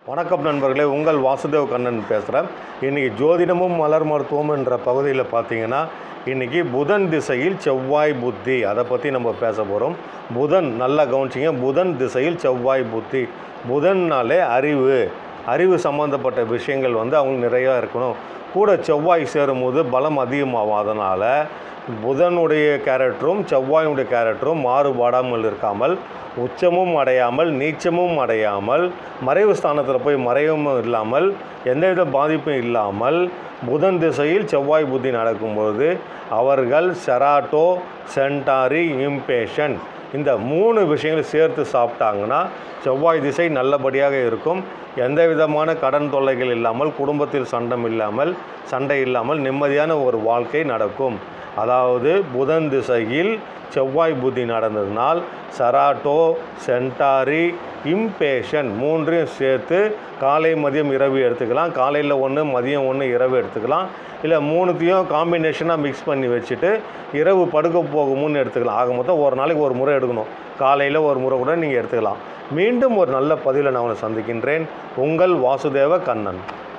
வணக்கம் நண்பர்களே உங்கள் வாசுதேவ் கண்ணன் பேசுகிறேன் இன்றைக்கி ஜோதிடமும் மலர் மருத்துவம் என்ற பகுதியில் பார்த்தீங்கன்னா இன்றைக்கி புதன் திசையில் செவ்வாய் புத்தி அதை பற்றி நம்ம பேச போகிறோம் புதன் நல்லா கவனிச்சிங்க புதன் திசையில் செவ்வாய் புத்தி புதன்னாலே அறிவு அறிவு சம்மந்தப்பட்ட விஷயங்கள் வந்து அவங்களுக்கு நிறையா இருக்கணும் கூட செவ்வாய் சேரும்போது பலம் அதிகமாகும் அதனால் புதனுடைய கேரக்டரும் செவ்வாயினுடைய கேரக்டரும் மாறுபாடாமல் இருக்காமல் உச்சமும் அடையாமல் நீச்சமும் அடையாமல் மறைவு ஸ்தானத்தில் போய் மறைவும் இல்லாமல் எந்தவித பாதிப்பும் இல்லாமல் புதன் திசையில் செவ்வாய் புத்தி நடக்கும்போது அவர்கள் செராட்டோ சென்டாரி இம்பேஷன் இந்த மூணு விஷயங்களை சேர்த்து சாப்பிட்டாங்கன்னா செவ்வாய் திசை நல்லபடியாக இருக்கும் எந்த விதமான கடன் தொல்லைகள் இல்லாமல் குடும்பத்தில் சண்டம் இல்லாமல் சண்டை இல்லாமல் நிம்மதியான ஒரு வாழ்க்கை நடக்கும் அதாவது புதன் திசையில் செவ்வாய் புத்தி நடந்ததுனால் சராட்டோ சென்டாரி இம்பேஷன் மூன்றையும் சேர்த்து காலை மதியம் இரவு எடுத்துக்கலாம் காலையில் ஒன்று மதியம் ஒன்று இரவு எடுத்துக்கலாம் இல்லை மூணுத்தையும் காம்பினேஷனாக மிக்ஸ் பண்ணி வச்சுட்டு இரவு படுக்க போகும்னு எடுத்துக்கலாம் ஆக மொத்தம் ஒரு நாளைக்கு ஒரு முறை எடுக்கணும் காலையில் ஒரு முறை கூட நீங்கள் எடுத்துக்கலாம் மீண்டும் ஒரு நல்ல பதிவில் நான் உங்களை சந்திக்கின்றேன் உங்கள் வாசுதேவ கண்ணன்